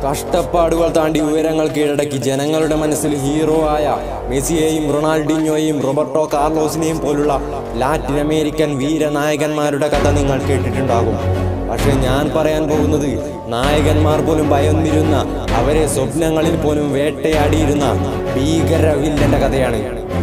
കഷ്ടപ്പാടുകൾ താണ്ടി ഉയരങ്ങൾ കീഴടക്കി ജനങ്ങളുടെ മനസ്സിൽ ഹീറോ ആയ മെസ്സിയെയും റൊണാൾഡിനോയെയും റോബർട്ടോ കാർലോസിനെയും പോലുള്ള ലാറ്റിൻ അമേരിക്കൻ വീരനായകന്മാരുടെ കഥ നിങ്ങൾ കേട്ടിട്ടുണ്ടാകും പക്ഷെ ഞാൻ പറയാൻ പോകുന്നത് നായകന്മാർ പോലും ഭയന്നിരുന്ന അവരെ സ്വപ്നങ്ങളിൽ പോലും വേട്ടയാടിയിരുന്ന ഭീകര വില്ലന്റെ കഥയാണ്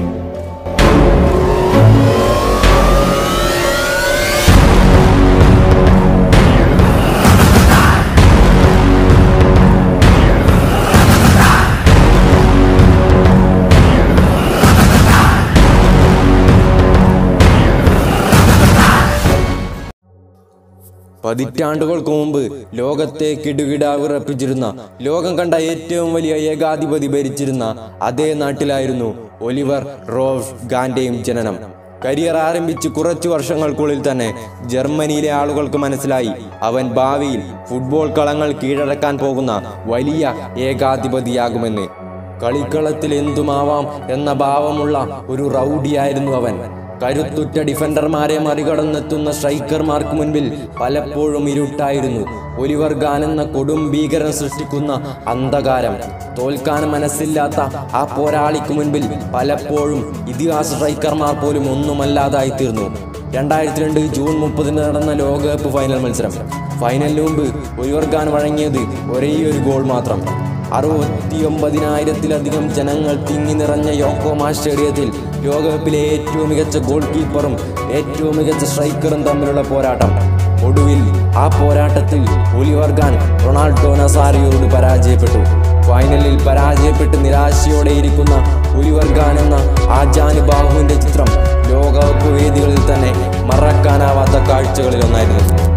പതിറ്റാണ്ടുകൾക്ക് മുമ്പ് ലോകത്തെ കിടുകിടാ വിറപ്പിച്ചിരുന്ന ലോകം കണ്ട ഏറ്റവും വലിയ ഏകാധിപതി ഭരിച്ചിരുന്ന അതേ നാട്ടിലായിരുന്നു ഒലിവർ റോഫ് ഗാന്റെയും ജനനം കരിയർ ആരംഭിച്ച് കുറച്ചു വർഷങ്ങൾക്കുള്ളിൽ തന്നെ ജർമ്മനിയിലെ ആളുകൾക്ക് മനസ്സിലായി അവൻ ഭാവിയിൽ ഫുട്ബോൾ കളങ്ങൾ കീഴടക്കാൻ പോകുന്ന വലിയ ഏകാധിപതിയാകുമെന്ന് കളിക്കളത്തിൽ എന്തുമാവാം എന്ന ഭാവമുള്ള ഒരു റൗഡിയായിരുന്നു അവൻ കരുത്തുറ്റ ഡിഫൻഡർമാരെ മറികടന്നെത്തുന്ന സ്ട്രൈക്കർമാർക്ക് മുൻപിൽ പലപ്പോഴും ഇരുട്ടായിരുന്നു ഒലിവർ ഗാൻ എന്ന കൊടും ഭീകരൻ സൃഷ്ടിക്കുന്ന അന്ധകാരം തോൽക്കാൻ മനസ്സില്ലാത്ത ആ പോരാളിക്ക് മുൻപിൽ പലപ്പോഴും ഇതിഹാസ സ്ട്രൈക്കർമാർ പോലും ഒന്നുമല്ലാതായി തീർന്നു രണ്ടായിരത്തി രണ്ട് ജൂൺ മുപ്പതിന് നടന്ന ലോകകപ്പ് ഫൈനൽ മത്സരം ഫൈനലിന് മുമ്പ് ഒലിവർ ഗാൻ വഴങ്ങിയത് ഒരേ ഒരു ഗോൾ മാത്രം അറുപത്തിയൊമ്പതിനായിരത്തിലധികം ജനങ്ങൾ തിങ്ങി നിറഞ്ഞ യോക്കോമാ സ്റ്റേഡിയത്തിൽ ലോകകപ്പിലെ ഏറ്റവും മികച്ച ഗോൾ കീപ്പറും ഏറ്റവും മികച്ച സ്ട്രൈക്കറും തമ്മിലുള്ള പോരാട്ടം ഒടുവിൽ ആ പോരാട്ടത്തിൽ ഒലിവർ ഖാൻ റൊണാൾഡോ നസാരിയോട് പരാജയപ്പെട്ടു ഫൈനലിൽ പരാജയപ്പെട്ട് നിരാശയോടെ ഇരിക്കുന്ന ഒലിവർ ഖാൻ എന്ന ആജാനുബാഹുവിന്റെ ചിത്രം ലോകകപ്പ് വേദികളിൽ തന്നെ മറക്കാനാവാത്ത കാഴ്ചകളിലൊന്നായിരുന്നു